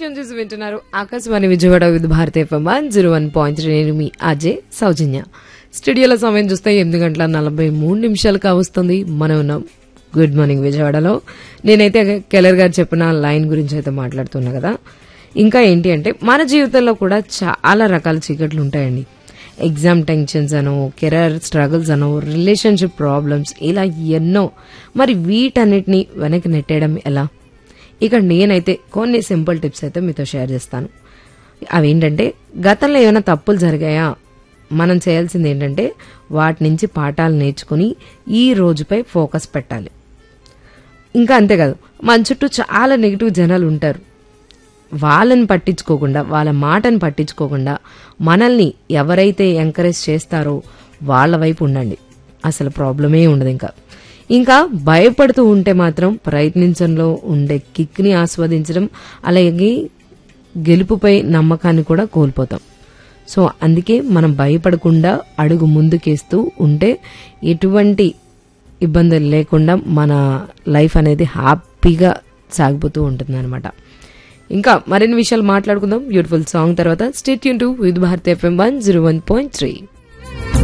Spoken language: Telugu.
ట్యూన్ చేసి వింటున్నారు Akashvani Vijayawada with Bharatiya FM one zero one point three నేను మీ అజయ్ సౌజన్య స్టూడియోలో సమయం చూస్తే ఎనిమిది గంటల నలభై మూడు నిమిషాలు కావస్తుంది మనం ఉన్నాం గుడ్ మార్నింగ్ విజయవాడలో నేనైతే కెలర్ గారు చెప్పిన లైన్ గురించి అయితే మాట్లాడుతున్నా కదా ఇంకా ఏంటి అంటే మన జీవితంలో కూడా చాలా రకాల చీకట్లు ఉంటాయండి ఎగ్జామ్ టెన్షన్స్ అనో కెరీర్ స్ట్రగుల్స్ అనో రిలేషన్షిప్ ప్రాబ్లమ్స్ ఇలా ఎన్నో మరి వీటన్నిటిని వెనక్కి నెట్టేయడం ఎలా ఇక నేనైతే కొన్ని సింపుల్ టిప్స్ అయితే మీతో షేర్ చేస్తాను అవేంటంటే గతంలో ఏమైనా తప్పులు జరిగాయా మనం చేయాల్సింది ఏంటంటే వాటి నుంచి పాఠాలు నేర్చుకుని ఈ రోజుపై ఫోకస్ పెట్టాలి ఇంకా అంతేకాదు మన చుట్టూ చాలా నెగిటివ్ జనాలు ఉంటారు వాళ్ళని పట్టించుకోకుండా వాళ్ళ మాటని పట్టించుకోకుండా మనల్ని ఎవరైతే ఎంకరేజ్ చేస్తారో వాళ్ళ వైపు ఉండండి అసలు ప్రాబ్లమే ఉండదు ఇంకా ఇంకా భయపడుతూ ఉంటే మాత్రం ప్రయత్నించడంలో ఉండే కిక్ని ఆస్వాదించడం అలాగే గెలుపుపై నమ్మకాన్ని కూడా కోల్పోతాం సో అందుకే మనం భయపడకుండా అడుగు ముందుకేస్తూ ఉంటే ఎటువంటి ఇబ్బందులు లేకుండా మన లైఫ్ అనేది హ్యాపీగా సాగిపోతూ ఉంటుంది అనమాట ఇంకా మరిన్ని విషయాలు మాట్లాడుకుందాం బ్యూటిఫుల్ సాంగ్ తర్వాత స్టేట్ యూన్ to with Bharat FM one zero one point three